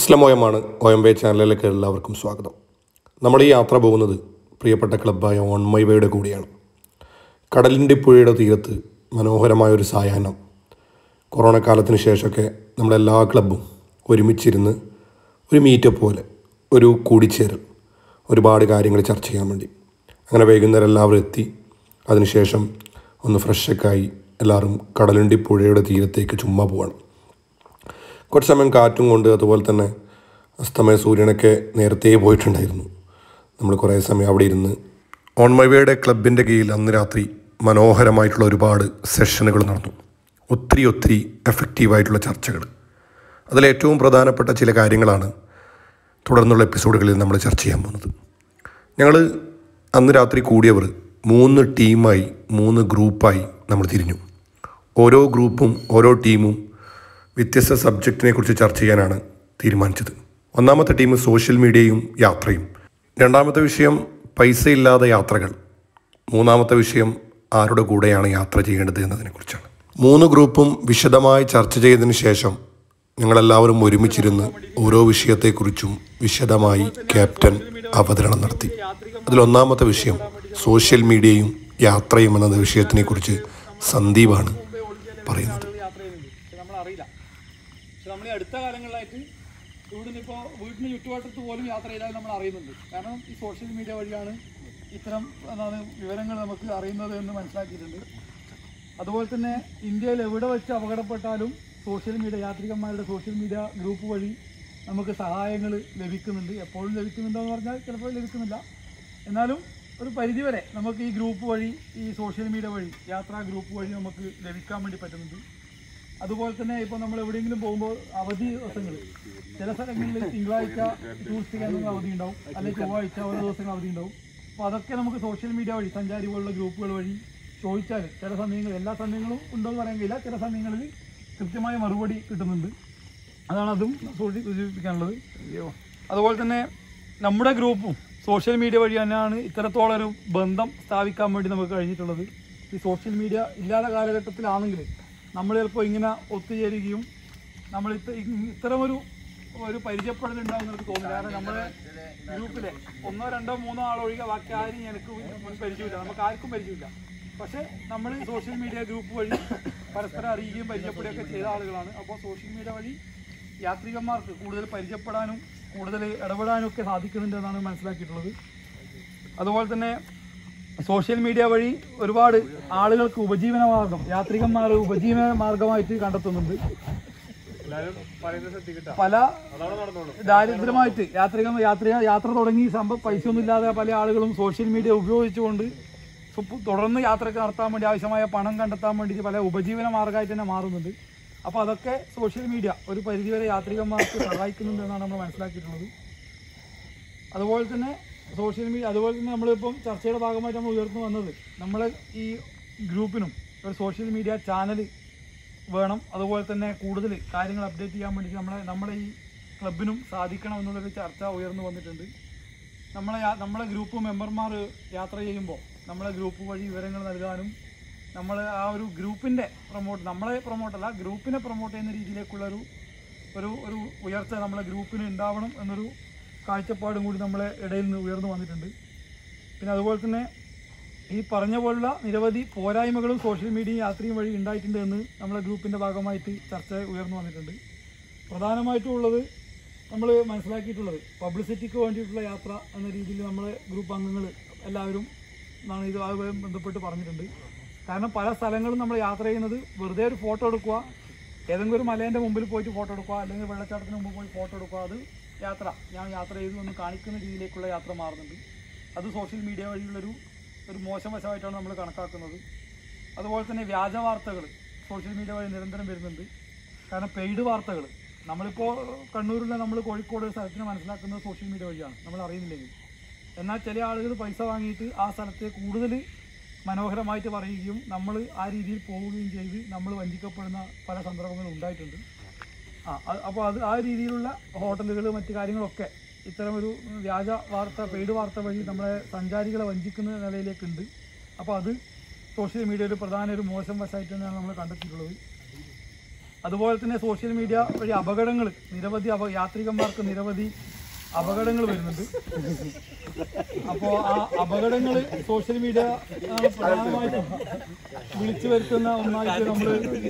അസ്ലം ഒയമാണ് ഒയംബെ ചാനലിലേക്ക് എല്ലാവർക്കും സ്വാഗതം നമ്മൾ ഈ യാത്ര പോകുന്നത് പ്രിയപ്പെട്ട ക്ലബ്ബായ ഓൺ മൈ വേയുടെ കൂടിയാണ് കടലിൻ്റെ പുഴയുടെ തീരത്ത് മനോഹരമായ ഒരു സായാഹ്നം കൊറോണ കാലത്തിന് ശേഷമൊക്കെ നമ്മളെല്ലാ ക്ലബ്ബും ഒരുമിച്ചിരുന്ന് ഒരു മീറ്റപ്പ് പോലെ ഒരു കൂടിച്ചേരൽ ഒരുപാട് കാര്യങ്ങൾ ചർച്ച ചെയ്യാൻ വേണ്ടി അങ്ങനെ വൈകുന്നേരം എല്ലാവരും എത്തി അതിനുശേഷം ഒന്ന് ഫ്രഷൊക്കെ ആയി എല്ലാവരും കടലുണ്ടി പുഴയുടെ തീരത്തേക്ക് ചുമ്മാ പോവാണ് കുറച്ച് സമയം കാറ്റും കൊണ്ട് അതുപോലെ തന്നെ അസ്തമയ സൂര്യനൊക്കെ നേരത്തെ പോയിട്ടുണ്ടായിരുന്നു നമ്മൾ കുറേ സമയം അവിടെ ഇരുന്ന് ഓൺ മൈ വേയുടെ ക്ലബിൻ്റെ കീഴിൽ അന്ന് രാത്രി മനോഹരമായിട്ടുള്ള ഒരുപാട് സെഷനുകൾ നടന്നു ഒത്തിരി ഒത്തിരി എഫക്റ്റീവായിട്ടുള്ള ചർച്ചകൾ അതിലേറ്റവും പ്രധാനപ്പെട്ട ചില കാര്യങ്ങളാണ് തുടർന്നുള്ള എപ്പിസോഡുകളിൽ നമ്മൾ ചർച്ച ചെയ്യാൻ പോകുന്നത് ഞങ്ങൾ അന്ന് രാത്രി കൂടിയവർ മൂന്ന് ടീമായി മൂന്ന് ഗ്രൂപ്പായി നമ്മൾ തിരിഞ്ഞു ഓരോ ഗ്രൂപ്പും ഓരോ ടീമും വ്യത്യസ്ത സബ്ജക്റ്റിനെ കുറിച്ച് ചർച്ച ചെയ്യാനാണ് തീരുമാനിച്ചത് ഒന്നാമത്തെ ടീം സോഷ്യൽ മീഡിയയും യാത്രയും രണ്ടാമത്തെ വിഷയം പൈസ ഇല്ലാതെ യാത്രകൾ മൂന്നാമത്തെ വിഷയം ആരുടെ കൂടെയാണ് യാത്ര ചെയ്യേണ്ടത് എന്നതിനെക്കുറിച്ചാണ് മൂന്ന് ഗ്രൂപ്പും വിശദമായി ചർച്ച ചെയ്തതിന് ശേഷം ഞങ്ങളെല്ലാവരും ഒരുമിച്ചിരുന്ന് ഓരോ വിഷയത്തെക്കുറിച്ചും വിശദമായി ക്യാപ്റ്റൻ അവതരണം നടത്തി അതിലൊന്നാമത്തെ വിഷയം സോഷ്യൽ മീഡിയയും യാത്രയും എന്ന വിഷയത്തിനെക്കുറിച്ച് സന്ദീപാണ് പറയുന്നത് യാത്ര ചെയ്യുന്നുണ്ട് പക്ഷെ നമ്മൾ അറിയില്ല പക്ഷെ നമ്മൾ ഈ അടുത്ത കാലങ്ങളിലായിട്ട് ഇവിടുന്ന് ഇപ്പോൾ വീടിന് ചുറ്റുവട്ടത്ത് പോലും യാത്ര ചെയ്താൽ നമ്മൾ അറിയുന്നുണ്ട് കാരണം ഈ സോഷ്യൽ മീഡിയ വഴിയാണ് ഇത്തരം എന്താണ് വിവരങ്ങൾ നമുക്ക് അറിയുന്നത് എന്ന് മനസ്സിലാക്കിയിട്ടുണ്ട് അതുപോലെ തന്നെ ഇന്ത്യയിൽ എവിടെ വെച്ച് അപകടപ്പെട്ടാലും സോഷ്യൽ മീഡിയ യാത്രികന്മാരുടെ സോഷ്യൽ മീഡിയ ഗ്രൂപ്പ് വഴി നമുക്ക് സഹായങ്ങൾ ലഭിക്കുന്നുണ്ട് എപ്പോഴും ലഭിക്കുന്നുണ്ടോ എന്ന് പറഞ്ഞാൽ ചിലപ്പോൾ ലഭിക്കുന്നില്ല എന്നാലും ഒരു പരിധിവരെ നമുക്ക് ഈ ഗ്രൂപ്പ് വഴി ഈ സോഷ്യൽ മീഡിയ വഴി യാത്രാ ഗ്രൂപ്പ് വഴി നമുക്ക് ലഭിക്കാൻ വേണ്ടി പറ്റുന്നുണ്ട് അതുപോലെ തന്നെ ഇപ്പോൾ നമ്മൾ എവിടെയെങ്കിലും പോകുമ്പോൾ അവധി ദിവസങ്ങൾ ചില സ്ഥലങ്ങളിൽ തിങ്കളാഴ്ച ടൂറിസ്റ്റ് കേന്ദ്രങ്ങൾ അവധി ഉണ്ടാവും അല്ലെങ്കിൽ ചൊവ്വാഴ്ച ഓരോ ദിവസങ്ങൾ അവധി ഉണ്ടാവും അപ്പോൾ അതൊക്കെ നമുക്ക് സോഷ്യൽ മീഡിയ വഴി സഞ്ചാരി പോലുള്ള ഗ്രൂപ്പുകൾ വഴി ചോദിച്ചാൽ ചില സമയങ്ങളിൽ എല്ലാ സമയങ്ങളും ഉണ്ടോയെന്ന് പറയാൻ കഴിയില്ല ചില സമയങ്ങളിൽ കൃത്യമായ മറുപടി കിട്ടുന്നുണ്ട് അതാണ് അതും സൂചി- സൂചിപ്പിക്കാനുള്ളത് അതുപോലെ തന്നെ നമ്മുടെ ഗ്രൂപ്പും സോഷ്യൽ മീഡിയ വഴി തന്നെയാണ് ഇത്തരത്തോളം ഒരു ബന്ധം സ്ഥാപിക്കാൻ വേണ്ടി നമുക്ക് കഴിഞ്ഞിട്ടുള്ളത് ഈ സോഷ്യൽ മീഡിയ ഇല്ലാത്ത കാലഘട്ടത്തിലാണെങ്കിൽ നമ്മൾ ചിലപ്പോൾ ഇങ്ങനെ ഒത്തുചേരുകയും നമ്മൾ ഇത്ത ഇ- ഇത്തരമൊരു ഒരു പരിചയപ്പെടലുണ്ടാവും എനിക്ക് തോന്നുന്നു കാരണം നമ്മുടെ ഗ്രൂപ്പിലെ ഒന്നോ രണ്ടോ മൂന്നോ ആളൊഴികെ ബാക്കി ആരും എനിക്ക് മുൻ പരിചയമില്ല നമുക്ക് ആർക്കും പരിചയമില്ല പക്ഷേ നമ്മൾ സോഷ്യൽ മീഡിയ ഗ്രൂപ്പ് വഴി പരസ്പരം അറിയുകയും പരിചയപ്പെടുകയൊക്കെ ചെയ്ത ആളുകളാണ് അപ്പോൾ സോഷ്യൽ മീഡിയ വഴി യാത്രികന്മാർക്ക് കൂടുതൽ പരിചയപ്പെടാനും കൂടുതൽ ഇടപെടാനും ഒക്കെ സാധിക്കുന്നുണ്ട് എന്നാണ് മനസ്സിലാക്കിയിട്ടുള്ളത് അതുപോലെ തന്നെ സോഷ്യൽ മീഡിയ വഴി ഒരുപാട് ആളുകൾക്ക് ഉപജീവന മാർഗം യാത്രികന്മാർ ഉപജീവന മാർഗമായിട്ട് കണ്ടെത്തുന്നുണ്ട് പല ദാരിദ്ര്യമായിട്ട് യാത്രിക യാത്ര യാത്ര തുടങ്ങി സമ്പ പൈസ ഒന്നും ഇല്ലാതെ പല ആളുകളും സോഷ്യൽ മീഡിയ ഉപയോഗിച്ചുകൊണ്ട് സു- തുടർന്ന് യാത്രയ്ക്ക് നടത്താൻ വേണ്ടി ആവശ്യമായ പണം കണ്ടെത്താൻ വേണ്ടി പല ഉപജീവന മാർഗമായിട്ട് തന്നെ മാറുന്നുണ്ട് അപ്പോൾ അതൊക്കെ സോഷ്യൽ മീഡിയ ഒരു പരിധിവരെ യാത്രികന്മാർക്ക് സഹായിക്കുന്നുണ്ട് എന്നാണ് നമ്മൾ മനസ്സിലാക്കിയിട്ടുള്ളത് അതുപോലെ തന്നെ സോഷ്യൽ മീഡിയ അതുപോലെ തന്നെ നമ്മളിപ്പം ചർച്ചയുടെ ഭാഗമായിട്ട് നമ്മൾ ഉയർന്നു വന്നത് നമ്മളെ ഈ ഗ്രൂപ്പിനും ഒരു സോഷ്യൽ മീഡിയ ചാനൽ വേണം അതുപോലെ തന്നെ കൂടുതൽ കാര്യങ്ങൾ അപ്ഡേറ്റ് ചെയ്യാൻ വേണ്ടി നമ്മളെ നമ്മുടെ ഈ ക്ലബിനും സാധിക്കണം എന്നുള്ളൊരു ചർച്ച ഉയർന്നു വന്നിട്ടുണ്ട് നമ്മളെ യാ- നമ്മളെ ഗ്രൂപ്പ് മെമ്പർമാർ യാത്ര ചെയ്യുമ്പോൾ നമ്മളെ ഗ്രൂപ്പ് വഴി വിവരങ്ങൾ നൽകാനും നമ്മൾ ആ ഒരു ഗ്രൂപ്പിൻ്റെ പ്രൊമോട്ട് നമ്മളെ പ്രൊമോട്ടല്ല ഗ്രൂപ്പിനെ പ്രൊമോട്ട് ചെയ്യുന്ന രീതിയിലേക്കുള്ളൊരു ഒരു ഒരു ഉയർച്ച നമ്മളെ ഗ്രൂപ്പിന് ഉണ്ടാവണം എന്നൊരു കാഴ്ചപ്പാടും കൂടി നമ്മളെ ഇടയിൽ നിന്ന് ഉയർന്നു വന്നിട്ടുണ്ട് പിന്നെ അതുപോലെ തന്നെ ഈ പറഞ്ഞ പോലുള്ള നിരവധി പോരായ്മകളും സോഷ്യൽ മീഡിയ യാത്രയും വഴി ഉണ്ടായിട്ടുണ്ട് എന്ന് നമ്മളെ ഗ്രൂപ്പിൻ്റെ ഭാഗമായിട്ട് ചർച്ച ഉയർന്നു വന്നിട്ടുണ്ട് പ്രധാനമായിട്ടും ഉള്ളത് നമ്മൾ മനസ്സിലാക്കിയിട്ടുള്ളത് പബ്ലിസിറ്റിക്ക് വേണ്ടിയിട്ടുള്ള യാത്ര എന്ന രീതിയിൽ നമ്മളെ ഗ്രൂപ്പ് അംഗങ്ങൾ എല്ലാവരും എന്നാണ് ഇത് അതുമായി ബന്ധപ്പെട്ട് പറഞ്ഞിട്ടുണ്ട് കാരണം പല സ്ഥലങ്ങളും നമ്മൾ യാത്ര ചെയ്യുന്നത് വെറുതെ ഒരു ഫോട്ടോ എടുക്കുക ഏതെങ്കിലും ഒരു മലേൻ്റെ മുമ്പിൽ പോയിട്ട് ഫോട്ടോ എടുക്കുക അല്ലെങ്കിൽ വെള്ളച്ചാട്ടത്തിന് മുമ്പ് പോയി ഫോട്ടോ എടുക്കുക അത് യാത്ര ഞാൻ യാത്ര ചെയ്തു എന്ന് കാണിക്കുന്ന രീതിയിലേക്കുള്ള യാത്ര മാറുന്നുണ്ട് അത് സോഷ്യൽ മീഡിയ വഴിയുള്ളൊരു ഒരു മോശം വശമായിട്ടാണ് നമ്മൾ കണക്കാക്കുന്നത് അതുപോലെ തന്നെ വ്യാജ വാർത്തകൾ സോഷ്യൽ മീഡിയ വഴി നിരന്തരം വരുന്നുണ്ട് കാരണം പെയ്ഡ് വാർത്തകൾ നമ്മളിപ്പോൾ കണ്ണൂരിലെ നമ്മൾ കോഴിക്കോട് ഒരു സ്ഥലത്തിന് മനസ്സിലാക്കുന്നത് സോഷ്യൽ മീഡിയ വഴിയാണ് നമ്മൾ അറിയുന്നില്ലെങ്കിൽ എന്നാൽ ചില ആളുകൾ പൈസ വാങ്ങിയിട്ട് ആ സ്ഥലത്തെ കൂടുതൽ മനോഹരമായിട്ട് പറയുകയും നമ്മൾ ആ രീതിയിൽ പോവുകയും ചെയ്ത് നമ്മൾ വഞ്ചിക്കപ്പെടുന്ന പല സന്ദർഭങ്ങളും ഉണ്ടായിട്ടുണ്ട് ആ അപ്പോൾ അത് ആ രീതിയിലുള്ള ഹോട്ടലുകൾ മറ്റു കാര്യങ്ങളൊക്കെ ഇത്തരമൊരു വ്യാജ വാർത്ത പെയ്ഡ് വാർത്ത വഴി നമ്മളെ സഞ്ചാരികളെ വഞ്ചിക്കുന്ന നിലയിലേക്കുണ്ട് അപ്പോൾ അത് സോഷ്യൽ മീഡിയയിൽ പ്രധാന ഒരു മോശം വശമായിട്ട് തന്നെയാണ് നമ്മൾ കണ്ടെത്തിയിട്ടുള്ളത് അതുപോലെ തന്നെ സോഷ്യൽ മീഡിയ വഴി അപകടങ്ങൾ നിരവധി അപ യാത്രികന്മാർക്ക് നിരവധി അപകടങ്ങൾ വരുന്നുണ്ട് അപ്പോൾ ആ അപകടങ്ങൾ സോഷ്യൽ മീഡിയ ആണ് പ്രധാനമായിട്ടും വിളിച്ചു വരുത്തുന്ന ഒന്നായിട്ട് നമ്മൾ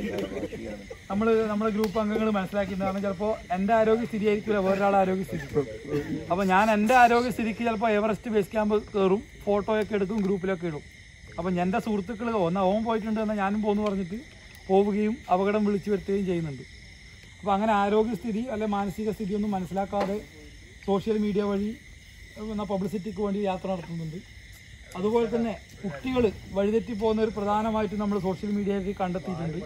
നമ്മൾ നമ്മുടെ ഗ്രൂപ്പ് അംഗങ്ങൾ മനസ്സിലാക്കുന്നതാണ് ചിലപ്പോൾ എൻ്റെ ആരോഗ്യസ്ഥിതി ആയിരിക്കില്ല വേറൊരാളുടെ ആരോഗ്യസ്ഥിതി അപ്പോൾ ഞാൻ എൻ്റെ ആരോഗ്യസ്ഥിതിക്ക് ചിലപ്പോൾ എവറസ്റ്റ് ബേസ് ക്യാമ്പ് കയറും ഫോട്ടോയൊക്കെ എടുക്കും ഗ്രൂപ്പിലൊക്കെ ഇടും അപ്പം എൻ്റെ സുഹൃത്തുക്കൾ ഒന്ന് ഓൻ പോയിട്ടുണ്ട് എന്നാൽ ഞാനും പോകുന്നു പറഞ്ഞിട്ട് പോവുകയും അപകടം വിളിച്ചു വരുത്തുകയും ചെയ്യുന്നുണ്ട് അപ്പോൾ അങ്ങനെ ആരോഗ്യസ്ഥിതി അല്ലെ മാനസിക സ്ഥിതി ഒന്നും മനസ്സിലാക്കാതെ സോഷ്യൽ മീഡിയ വഴി എന്ന പബ്ലിസിറ്റിക്ക് വേണ്ടി യാത്ര നടത്തുന്നുണ്ട് അതുപോലെ തന്നെ കുട്ടികൾ വഴിതെറ്റി പോകുന്ന ഒരു പ്രധാനമായിട്ട് നമ്മൾ സോഷ്യൽ മീഡിയയിൽ കണ്ടെത്തിയിട്ടുണ്ട്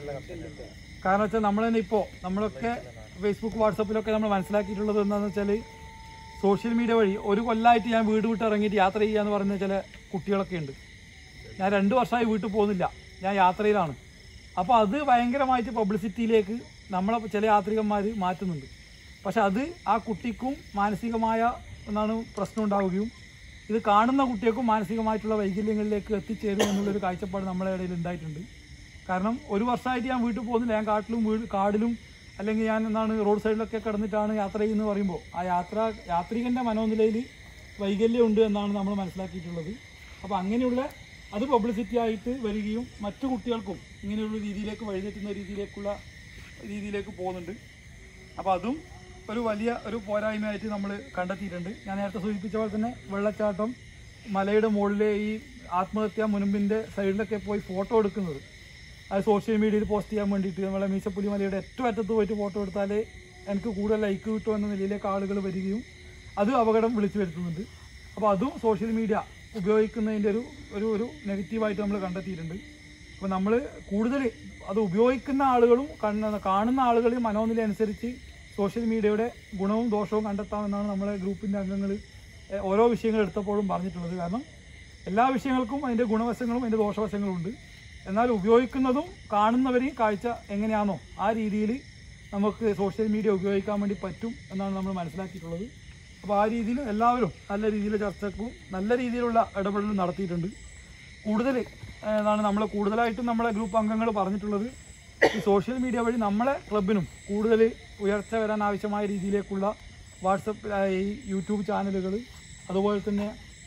കാരണം വെച്ചാൽ നമ്മൾ തന്നെ ഇപ്പോൾ നമ്മളൊക്കെ ഫേസ്ബുക്ക് വാട്സപ്പിലൊക്കെ നമ്മൾ മനസ്സിലാക്കിയിട്ടുള്ളത് എന്താണെന്ന് വെച്ചാൽ സോഷ്യൽ മീഡിയ വഴി ഒരു കൊല്ലമായിട്ട് ഞാൻ വീട് വിട്ട് ഇറങ്ങിയിട്ട് യാത്ര ചെയ്യാന്ന് പറയുന്ന ചില കുട്ടികളൊക്കെ ഉണ്ട് ഞാൻ രണ്ട് വർഷമായി വീട്ടിൽ പോകുന്നില്ല ഞാൻ യാത്രയിലാണ് അപ്പോൾ അത് ഭയങ്കരമായിട്ട് പബ്ലിസിറ്റിയിലേക്ക് നമ്മളെ ചില യാത്രികന്മാർ മാറ്റുന്നുണ്ട് പക്ഷെ അത് ആ കുട്ടിക്കും മാനസികമായ എന്താണ് പ്രശ്നം ഉണ്ടാവുകയും ഇത് കാണുന്ന കുട്ടികൾക്കും മാനസികമായിട്ടുള്ള വൈകല്യങ്ങളിലേക്ക് എത്തിച്ചേരും എന്നുള്ളൊരു കാഴ്ചപ്പാട് നമ്മളെ ഇടയിൽ ഉണ്ടായിട്ടുണ്ട് കാരണം ഒരു വർഷമായിട്ട് ഞാൻ വീട്ടിൽ പോകുന്നില്ല ഞാൻ കാട്ടിലും വീട് കാടിലും അല്ലെങ്കിൽ ഞാൻ എന്താണ് റോഡ് സൈഡിലൊക്കെ കിടന്നിട്ടാണ് യാത്ര ചെയ്യുന്നത് പറയുമ്പോൾ ആ യാത്ര യാത്രികൻ്റെ മനോനിലയിൽ വൈകല്യം ഉണ്ട് എന്നാണ് നമ്മൾ മനസ്സിലാക്കിയിട്ടുള്ളത് അപ്പോൾ അങ്ങനെയുള്ള അത് പബ്ലിസിറ്റി ആയിട്ട് വരികയും മറ്റു കുട്ടികൾക്കും ഇങ്ങനെയുള്ള രീതിയിലേക്ക് വഴിതെറ്റുന്ന രീതിയിലേക്കുള്ള രീതിയിലേക്ക് പോകുന്നുണ്ട് അപ്പോൾ അതും ഒരു വലിയ ഒരു പോരായ്മയായിട്ട് നമ്മൾ കണ്ടെത്തിയിട്ടുണ്ട് ഞാൻ നേരത്തെ സൂചിപ്പിച്ച പോലെ തന്നെ വെള്ളച്ചാട്ടം മലയുടെ മുകളിലെ ഈ ആത്മഹത്യാ മുൻപിൻ്റെ സൈഡിലൊക്കെ പോയി ഫോട്ടോ എടുക്കുന്നത് അത് സോഷ്യൽ മീഡിയയിൽ പോസ്റ്റ് ചെയ്യാൻ വേണ്ടിയിട്ട് നമ്മളെ മീശപ്പുലി മലയുടെ ഏറ്റവും അറ്റത്ത് പോയിട്ട് ഫോട്ടോ എടുത്താലേ എനിക്ക് കൂടുതൽ ലൈക്ക് കിട്ടും എന്ന നിലയിലേക്ക് ആളുകൾ വരികയും അത് അപകടം വിളിച്ചു വരുത്തുന്നുണ്ട് അപ്പോൾ അതും സോഷ്യൽ മീഡിയ ഉപയോഗിക്കുന്നതിൻ്റെ ഒരു ഒരു ഒരു നെഗറ്റീവായിട്ട് നമ്മൾ കണ്ടെത്തിയിട്ടുണ്ട് അപ്പോൾ നമ്മൾ കൂടുതൽ അത് ഉപയോഗിക്കുന്ന ആളുകളും കണ്ണ- കാണുന്ന ആളുകളും മനോനില അനുസരിച്ച് സോഷ്യൽ മീഡിയയുടെ ഗുണവും ദോഷവും കണ്ടെത്താമെന്നാണ് നമ്മളെ ഗ്രൂപ്പിൻ്റെ അംഗങ്ങൾ എഹ്, ഓരോ വിഷയങ്ങൾ എടുത്തപ്പോഴും പറഞ്ഞിട്ടുള്ളത് കാരണം എല്ലാ വിഷയങ്ങൾക്കും അതിൻ്റെ ഗുണവശങ്ങളും അതിൻ്റെ ദോഷവശങ്ങളും ഉണ്ട് എന്നാൽ ഉപയോഗിക്കുന്നതും കാണുന്നവരെയും കാഴ്ച എങ്ങനെയാണോ ആ രീതിയിൽ നമുക്ക് സോഷ്യൽ മീഡിയ ഉപയോഗിക്കാൻ വേണ്ടി പറ്റും എന്നാണ് നമ്മൾ മനസ്സിലാക്കിയിട്ടുള്ളത് അപ്പോൾ ആ രീതിയിൽ എല്ലാവരും നല്ല രീതിയിൽ ചർച്ചക്കും നല്ല രീതിയിലുള്ള ഇടപെടലും നടത്തിയിട്ടുണ്ട് കൂടുതൽ എന്താണ് നമ്മൾ കൂടുതലായിട്ടും നമ്മളെ ഗ്രൂപ്പ് അംഗങ്ങൾ പറഞ്ഞിട്ടുള്ളത് ഈ സോഷ്യൽ മീഡിയ വഴി നമ്മളെ ക്ലബിനും കൂടുതൽ ഉയർച്ച വരാൻ ആവശ്യമായ രീതിയിലേക്കുള്ള വാട്സപ്പ് ഈ യൂട്യൂബ് ചാനലുകൾ അതുപോലെ തന്നെ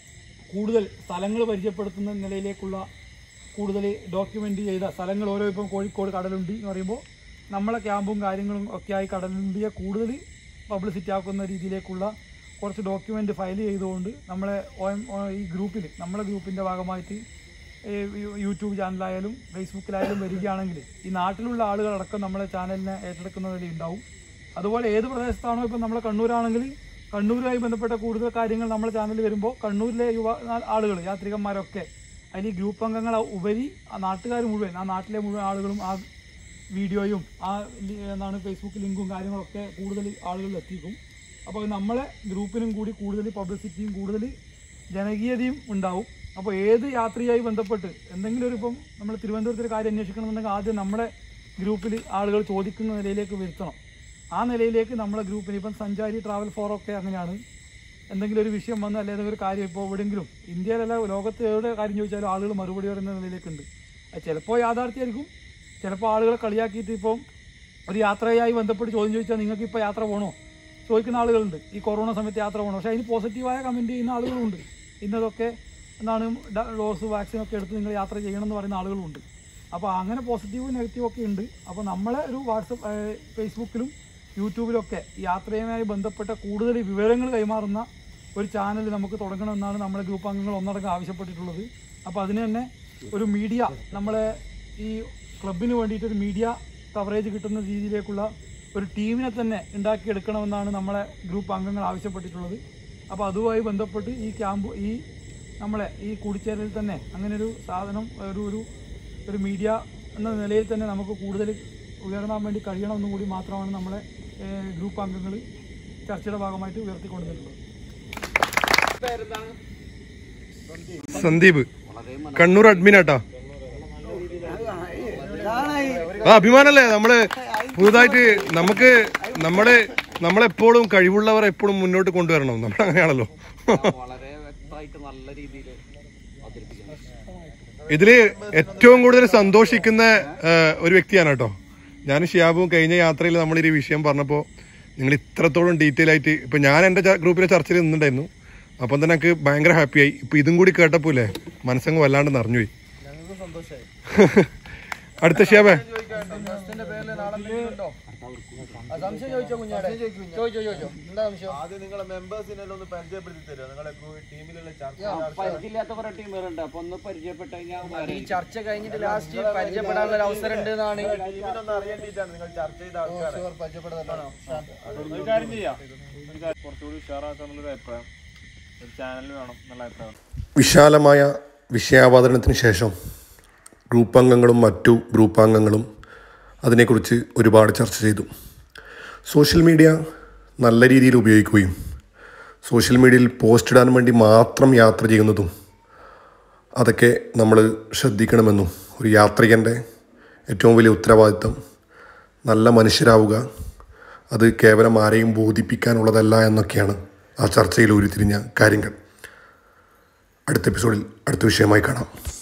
കൂടുതൽ സ്ഥലങ്ങൾ പരിചയപ്പെടുത്തുന്ന നിലയിലേക്കുള്ള കൂടുതൽ ഡോക്യുമെൻ്റ് ചെയ്ത സ്ഥലങ്ങൾ ഓരോ ഇപ്പം കോഴിക്കോട് കടലുണ്ടി എന്ന് പറയുമ്പോൾ നമ്മളെ ക്യാമ്പും കാര്യങ്ങളും ഒക്കെ ആയി കടലുണ്ടിയെ കൂടുതൽ പബ്ലിസിറ്റി ആക്കുന്ന രീതിയിലേക്കുള്ള കുറച്ച് ഡോക്യുമെൻ്റ് ഫയൽ ചെയ്തുകൊണ്ട് നമ്മളെ OM ഈ ഗ്രൂപ്പിൽ നമ്മളെ ഗ്രൂപ്പിൻ്റെ ഭാഗമായിട്ട് ഈ യൂ- യൂട്യൂബ് ചാനലായാലും ഫേസ്ബുക്കിലായാലും വരികയാണെങ്കിൽ ഈ നാട്ടിലുള്ള ആളുകളടക്കം നമ്മളെ ചാനലിനെ ഏറ്റെടുക്കുന്ന നിലയിൽ ഉണ്ടാവും അതുപോലെ ഏത് പ്രദേശത്താണോ ഇപ്പം നമ്മളെ കണ്ണൂരാണെങ്കിൽ കണ്ണൂരുമായി ബന്ധപ്പെട്ട കൂടുതൽ കാര്യങ്ങൾ നമ്മുടെ ചാനലിൽ വരുമ്പോൾ കണ്ണൂരിലെ യുവ ആളുകൾ യാത്രികന്മാരൊക്കെ അതിൽ ഈ ഗ്രൂപ്പ് അംഗങ്ങൾ ഉപരി ആ നാട്ടുകാർ മുഴുവൻ ആ നാട്ടിലെ മുഴുവൻ ആളുകളും ആ വീഡിയോയും ആ ലി- എന്താണ് ഫേസ്ബുക്ക് ലിങ്കും കാര്യങ്ങളൊക്കെ കൂടുതൽ ആളുകളിൽ എത്തിക്കും അപ്പോൾ നമ്മളെ ഗ്രൂപ്പിനും കൂടി കൂടുതൽ പബ്ലിസിറ്റിയും കൂടുതൽ ജനകീയതയും ഉണ്ടാവും അപ്പോൾ ഏത് യാത്രയായി ബന്ധപ്പെട്ട് എന്തെങ്കിലും ഒരു ഇപ്പം നമ്മൾ തിരുവനന്തപുരത്ത് ഒരു കാര്യം അന്വേഷിക്കണമെന്നുണ്ടെങ്കിൽ ആദ്യം നമ്മുടെ ഗ്രൂപ്പിൽ ആളുകൾ ചോദിക്കുന്ന നിലയിലേക്ക് വരുത്തണം ആ നിലയിലേക്ക് നമ്മളെ ഗ്രൂപ്പിൽ ഇപ്പം സഞ്ചാരി ട്രാവൽ ഫോറൊക്കെ അങ്ങനെയാണ് എന്തെങ്കിലും ഒരു വിഷയം വന്ന് അല്ലെങ്കിൽ ഏതെങ്കിലും ഒരു കാര്യം ഇപ്പോൾ എവിടെയെങ്കിലും ഇന്ത്യയിലല്ല ലോകത്ത് എവിടെ കാര്യം ചോദിച്ചാലും ആളുകൾ മറുപടി പറയുന്ന നിലയിലേക്കുണ്ട് അത് ചിലപ്പോൾ യാഥാർത്ഥ്യമായിരിക്കും ചിലപ്പോൾ ആളുകളെ കളിയാക്കിയിട്ട് ഇപ്പം ഒരു യാത്രയായി ബന്ധപ്പെട്ട് ചോദ്യം ചോദിച്ചാൽ നിങ്ങൾക്ക് ഇപ്പോൾ യാത്ര പോകണോ ചോദിക്കുന്ന ആളുകളുണ്ട് ഈ കൊറോണ സമയത്ത് യാത്ര പോകണം പക്ഷേ അതിന് പോസിറ്റീവായ കമൻറ്റ് ചെയ്യുന്ന ആളുകളുണ്ട് ഇന്നതൊക്കെ എന്താണ് ഡ- ഡോസ് വാക്സിൻ ഒക്കെ എടുത്ത് നിങ്ങൾ യാത്ര ചെയ്യണം എന്ന് പറയുന്ന ആളുകളുണ്ട് അപ്പോൾ അങ്ങനെ പോസിറ്റീവ് നെഗറ്റീവ് ഒക്കെ ഉണ്ട് അപ്പോൾ നമ്മളെ ഒരു വാട്സപ്പ് ഏഹ്, ഫേസ്ബുക്കിലും യൂട്യൂബിലൊക്കെ ഈ യാത്രയുമായി ബന്ധപ്പെട്ട കൂടുതൽ വിവരങ്ങൾ കൈമാറുന്ന ഒരു ചാനൽ നമുക്ക് തുടങ്ങണമെന്നാണ് നമ്മളെ ഗ്രൂപ്പ് അംഗങ്ങൾ ഒന്നടങ്കം ആവശ്യപ്പെട്ടിട്ടുള്ളത് അപ്പോൾ അതിന് തന്നെ ഒരു മീഡിയ നമ്മളെ ഈ ക്ലബിന് വേണ്ടിയിട്ട് ഒരു മീഡിയ കവറേജ് കിട്ടുന്ന രീതിയിലേക്കുള്ള ഒരു ടീമിനെ തന്നെ ഉണ്ടാക്കിയെടുക്കണമെന്നാണ് നമ്മളെ ഗ്രൂപ്പ് അംഗങ്ങൾ ആവശ്യപ്പെട്ടിട്ടുള്ളത് അപ്പോൾ അതുമായി ബന്ധപ്പെട്ട് ഈ ക്യാമ്പ് ഈ നമ്മളെ ഈ കൂടിച്ചേരലിൽ തന്നെ അങ്ങനെ ഒരു സാധനം ഒരു ഒരു ഒരു മീഡിയ എന്ന നിലയിൽ തന്നെ നമുക്ക് കൂടുതൽ ഉയർത്താൻ വേണ്ടി കഴിയണമെന്നും കൂടി മാത്രമാണ് നമ്മളെ ഏഹ്, ഗ്രൂപ്പ് അംഗങ്ങൾ ചർച്ചയുടെ ഭാഗമായിട്ട് ഉയർത്തിക്കൊണ്ടുവന്നിട്ടുള്ളത് സന്ദീപ് കണ്ണൂർ അഡ്മിനാട്ടാ ആ അഭിമാനല്ലേ നമ്മള് പുതുതായിട്ട് നമുക്ക് നമ്മള് നമ്മളെപ്പോഴും കഴിവുള്ളവർ എപ്പോഴും മുന്നോട്ട് കൊണ്ടുവരണം നമ്മൾ അങ്ങനെയാണല്ലോ വളരെ വ്യക്തമായിട്ട് നല്ല രീതിയിൽ അവതരിപ്പിക്കുന്നു ഇതില് ഏറ്റവും കൂടുതൽ സന്തോഷിക്കുന്ന ആ, ഒരു വ്യക്തിയാണ് കേട്ടോ ഞാൻ ഷിയാബും കഴിഞ്ഞ യാത്രയിൽ നമ്മൾ ഈ വിഷയം പറഞ്ഞപ്പോൾ നിങ്ങൾ ഇത്രത്തോളം ഡീറ്റെയിൽ ആയിട്ട് ഇപ്പൊ ഞാൻ എൻ്റെ ച- ഗ്രൂപ്പിലെ ചർച്ചയിൽ നിന്നുണ്ടായിരുന്നു അപ്പം തന്നെ എനിക്ക് ഭയങ്കര ഹാപ്പിയായി ഇപ്പൊ ഇതും കൂടി കേട്ടപ്പോലെ മനസ്സങ്ങ് വല്ലാണ്ട് നിറഞ്ഞുപോയി അടുത്ത ഷിയാബേ സംശയം ചോദിച്ചോ കുഞ്ഞാടെ ചോദിച്ചോ ചോദിച്ചോ എന്താ സംശയം ആദ്യം നിങ്ങളെ മെമ്പേഴ്സിനെല്ലാം ഒന്ന് പരിചയപ്പെടുത്തി തരുമോ നിങ്ങളെ ടീമിലുള്ള ചർച്ച പരിചയമില്ലാത്ത കുറെ ടീമുകളുണ്ട് അപ്പൊ ഒന്ന് പരിചയപ്പെട്ട് കഴിഞ്ഞാൽ ഈ ചർച്ച കഴിഞ്ഞിട്ട് ലാസ്റ്റ് പരിചയപ്പെടാനുള്ള ഒരു അവസരം ഉണ്ട് എന്നാണ് ടീമിനൊന്ന് അറിയേണ്ടിയിട്ടാണ് നിങ്ങൾ ചർച്ച ചെയ്ത ആൾക്കാരെ ഒരു കാര്യം ചെയ്യാം ഒരു കാര്യം കുറച്ചുകൂടി ഉഷാറാക്കാന്നുള്ളൊരു അഭിപ്രായം ഒരു ചാനൽ വേണം എന്നുള്ള അഭിപ്രായം വിശാലമായ വിഷയാവതരണത്തിന് ശേഷം ഗ്രൂപ്പ് അംഗങ്ങളും മറ്റു ഗ്രൂപ്പ് അംഗങ്ങളും അതിനെക്കുറിച്ച് ഒരുപാട് ചർച്ച ചെയ്തു സോഷ്യൽ മീഡിയ നല്ല രീതിയിൽ ഉപയോഗിക്കുകയും സോഷ്യൽ മീഡിയയിൽ പോസ്റ്റ് ഇടാൻ വേണ്ടി മാത്രം യാത്ര ചെയ്യുന്നതും അതൊക്കെ നമ്മൾ ശ്രദ്ധിക്കണമെന്നും ഒരു യാത്രികൻ്റെ ഏറ്റവും വലിയ ഉത്തരവാദിത്തം നല്ല മനുഷ്യരാവുക അത് കേവലം ആരെയും ബോധിപ്പിക്കാനുള്ളതല്ല എന്നൊക്കെയാണ് ആ ചർച്ചയിൽ ഉരുത്തിരിഞ്ഞ കാര്യങ്ങൾ അടുത്ത എപ്പിസോഡിൽ അടുത്ത വിഷയമായി കാണാം